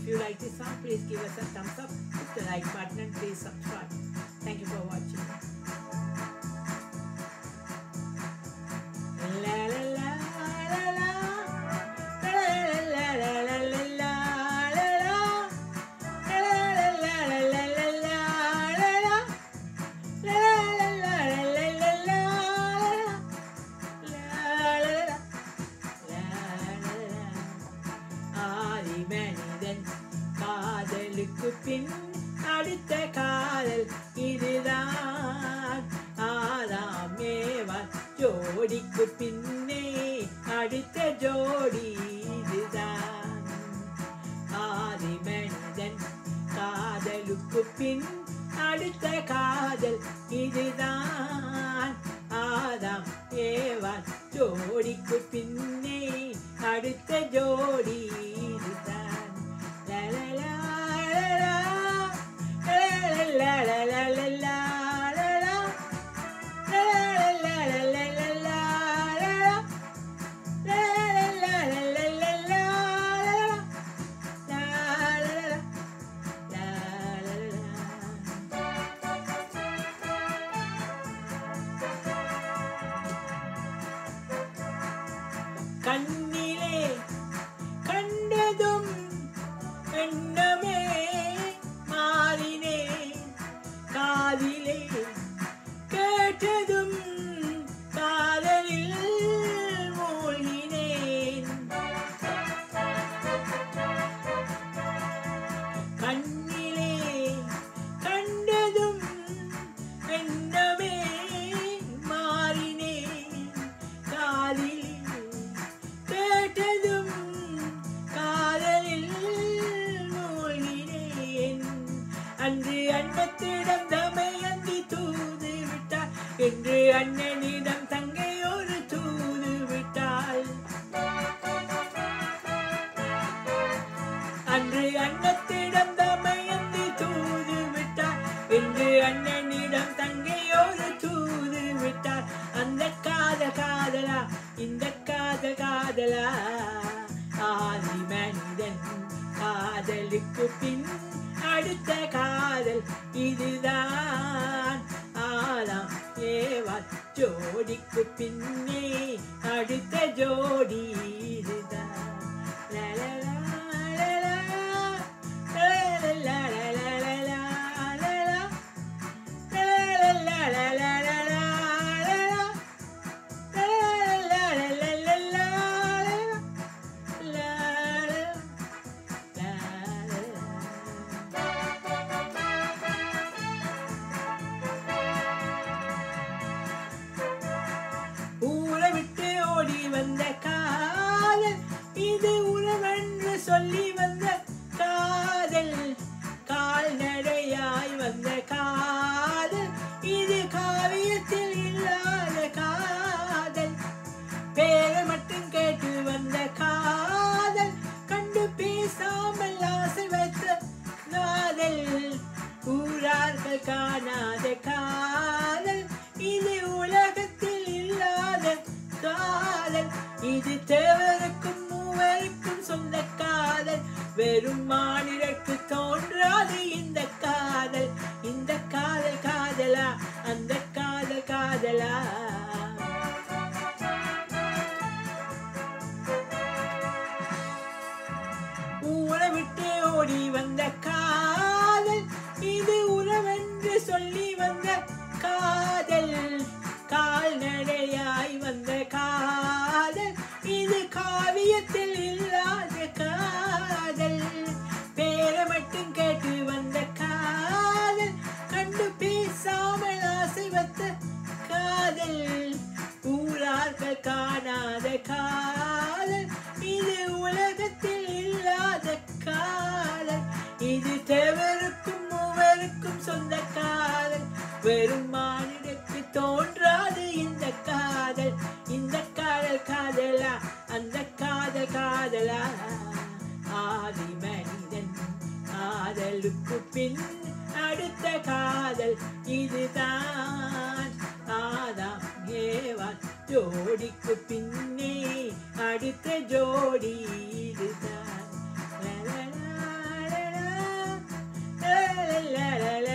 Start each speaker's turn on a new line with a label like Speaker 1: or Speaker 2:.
Speaker 1: you like this song, please give us a thumbs up, hit the like button, and please subscribe. Thank you for watching. La la la la la. La la la la la la la la la. La la la la la la la la la. La la la la la la la la. La la la. ஆதி மனிதன் காதலுக்கு பின் அடுத்த காதல் இதுதான் ஆதாம் ஏவாள் ஜோடிக்கு பின்னே அடுத்த ஜோடி இதுதான் ஆதி மனிதன் காதலுக்கு பின் அடுத்த காதல் இதுதான் ஆதாம் ஏவாள் ஜோடிக்கு பின்னே அடுத்த ஜோடி இதுதான் லலலா, லலலா, லலலா, லலலா, லலலா, லலலா, லலலா, லலலா, லலலா, லலலா, லலலா, லலலா, லலலா, லலலா. கண்ணிலே கண்டதும் எண்ணமே மாறினே காதிலே கேட்டதும் காதலில் மூழ்கினேன் கண்ணிலே கண்டதும் எண்ணமே மாறினேன் காதில் கேட்டதும் காதலில் மூழ்கினேன் அன்று அண்ணத்திடம் தமையந்தி தூது விட்டாள் என்று அண்ணனிடம் தங்கை ஒரு தூது விட்டாள் அன்று அண்ணத்திடம் தமையந்தி தூது விட்டார் என்று அண்ணனிடம் தங்கையோடு தூது விட்டார் அந்த காத காதலா இந்த காத காதலா ஆதி மனிதன் காதலுக்கு பின் அடுத்த காதல் இதுதான் ஆதாம் ஏவாள் ஜோடிக்கு பின்னே அடுத்த ஜோடி இதுதான் லலலா, லலலா, லலலா, லலலா, லலலா, லலலா, லலலா, லலலா, லலலா, லலலா, ஊரை விட்டு ஓடி வந்த காதல் இது உறவென்று சொல்லி வந்த காதல் கால்நடையாய் வந்த காதல் இது காவியத்தில் இல்லாத காதல் பேரை மட்டும் கேட்டு வந்த காதல் கண்டு பேசாமல் ஆசை வைத்த காதல் ஊரார்கள் காணாத காதல் இது உலகத்தில் இல்லாத காதல் இது தேவருக்கும் மூவருக்கும் சொந்த காதல் வெறும் மாநிலக்கு தோன்றாது இந்த காதல் இந்த காதல் காதலா அந்த காதல் காதலா ஊரை விட்டு ஓடி வந்த காதல் இது உறவென்று சொல்லி வந்த காதல் கால்நடையாய் வந்த காதல் இது காவியத்தில் இல்லாத காதல் பேரை மட்டும் கேட்டு வந்த காதல் கண்டு பேசாமல் ஆசை வைத்த காதல் ஊரார்கள் காணாத காதல் இது உலகத்தில் இல்லாத காதல் இது தேவருக்கும் மூவருக்கும் சொந்த காதல் வெறும் மானிடக்கு தோன்றாது இந்த காதல் இந்த காதல் காதலா அந்த காதல் காதலா ஆதி மனிதன் காதலுக்கு பின் அடுத்த காதல் இதுதான் ஆதாம் ஏவாள் ஜோடிக்கு பின்னே அடுத்த ஜோடி இதுதான் லலலா, la la